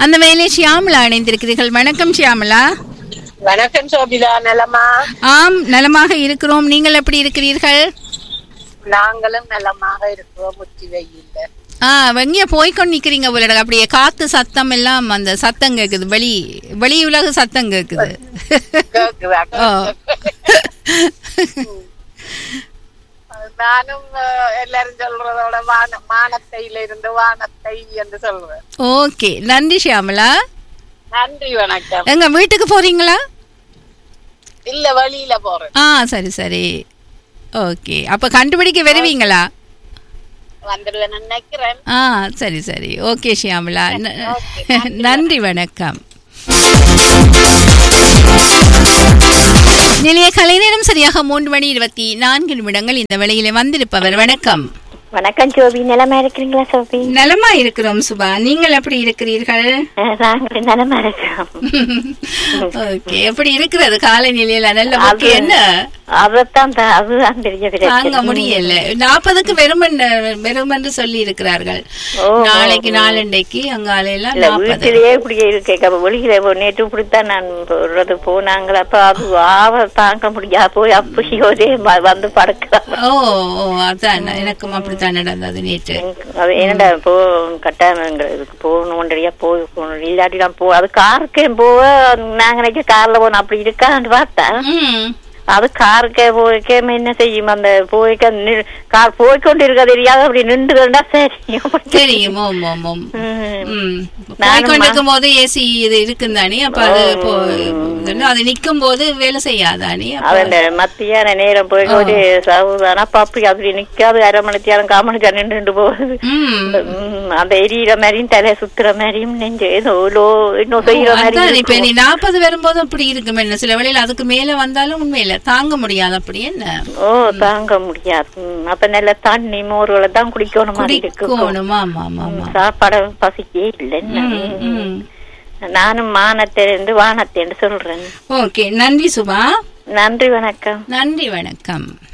அந்த வேலை ஷியாமலா இணைந்திருக்கிறீர்கள் வணக்கம் ஷியாமலா வணக்கம் சோபிதா நலமா ஆம் நலமாக இருக்கிறோம் நீங்கள் எப்படி இருக்கிறீர்கள் நாங்களும் நலமாக இருக்கிறோம் உச்சி வெயில்ல ஆ எங்கேயோ போய்க்கொண்டு நிக்கிறீங்க போல அப்படியே காத்து சத்தம் எல்லாம் அந்த சத்தம் கேக்குது வெளி வெளி உலக சத்தம் கேக்குது கேக்குதா? ஓ நானும் அஹ், எல்லாரும் சொல்றதோட வான மானத்தையில இருந்து வானத்தை என்று சொல்றேன் ஓகே நன்றி ஷியாமலா நன்றி வணக்கம் எங்க வீட்டுக்கு போறீங்களா இல்ல வழியில போறேன் ஆ சரி சரி ஓகே அப்ப கண்டுபிடிக்க வருவீங்களா வந்துடுவேன் நினைக்கிறேன் ஆ சரி சரி ஓகே ஷியாமலா ந- நன்றி வணக்கம் நிலைய கலைநேரம் சரியாக மூன்று மணி இருபத்தி நான்கு நிமிடங்கள் இந்த வேளையிலே வந்திருப்பவர் வணக்கம் வணக்கம் ஜோபி நிலமா இருக்கிறீங்களா சோபி நலமா இருக்கிறோம் சுபா நீங்கள் எப்படி இருக்கிறீர்கள் அஹ், நாங்கள் நிலமா இருக்கிறோம் ஓகே எப்படி இருக்கிறது காலநிலையில நல்ல ஓகே என்ன அதைத்தான் த- அதுதான் பெரிய தாங்க பிரச்சனை முடியல நாற்பதுக்கு வெறும் வெறும் என்று சொல்லி இருக்கிறார்கள் ஓ, நாளைக்கு நாளண்டைக்கு அங்காலையெல்லாம் இல்ல நாற்பது வீட்டிலேயே இப்படியே இருக்கேன் அப்ப வெளியில போ- நேற்று இப்படித்தான் நான் போடுறது போனாங்களா அப்ப அது ஆவ தாங்க முடியா போய் அப்படி ஒரே ம- வந்து படுக்கலாம் ஓ ஓ அதான் எனக்கும் அப்படித்தான் நடந்தது நேற்று அது என்னடா போ கட்டாயங்க இதுக்கு போகணும் ஒன்றரையா போய் போகணும் இல்லாட்டி நான் போ அது காருக்கே போக நாங்க நினைக்க கார்ல போகணும் அப்படி இருக்கான்னு பார்த்தா ம் அது காருக்கே போய்க்கே என்ன செய்யும் அந்த போய்க்க நி- கார் போய்க்கொண்டு இருக்க தெரியாது அப்படி நின்றுதா சரி தெரியும் ஓம் ஓம் ஓம் ம். ம் நானும் போய்கொண்டிருக்கும் போது ஏசி இது இருக்கும் தானே அப்ப அது போ அது நிக்கும் போது வேலை செய்யாதானே அப்ப அவன் மத்தியான நேரம் போய் ஒரு சவுதானா அப்ப அப்படி அப்படி நிக்காது அரை மணி நேரம் கால் மணி நேரம் நின்று போகுது ம் ம், அந்த எரியிற மாதிரியும் தலை சுத்துற மாதிரியும் நெஞ்சு ஏதோ லோ இன்னும் செய்யற அதான் மாதிரி இப்ப நீ நாற்பது வரும்போது அப்படி இருக்கும் என்ன சில வேளையில அதுக்கு மேல வந்தாலும் உண்மையில தாங்க முடியாது அப்படி என்ன ஓ தாங்க முடியாது ம், அப்ப நல்ல தண்ணி மோர்களை தான் குடிக்கணும் மாதிரி இருக்கு குடிக்கணும் ஆமா ஆமா ஆமா சாப்பாடு பசிக்கே இல்லைன்னு ம், ம். நானும் மானத்திலிருந்து வானத்தேன்னு சொல்றேன் ஓகே நன்றி சுபா நன்றி வணக்கம் நன்றி வணக்கம்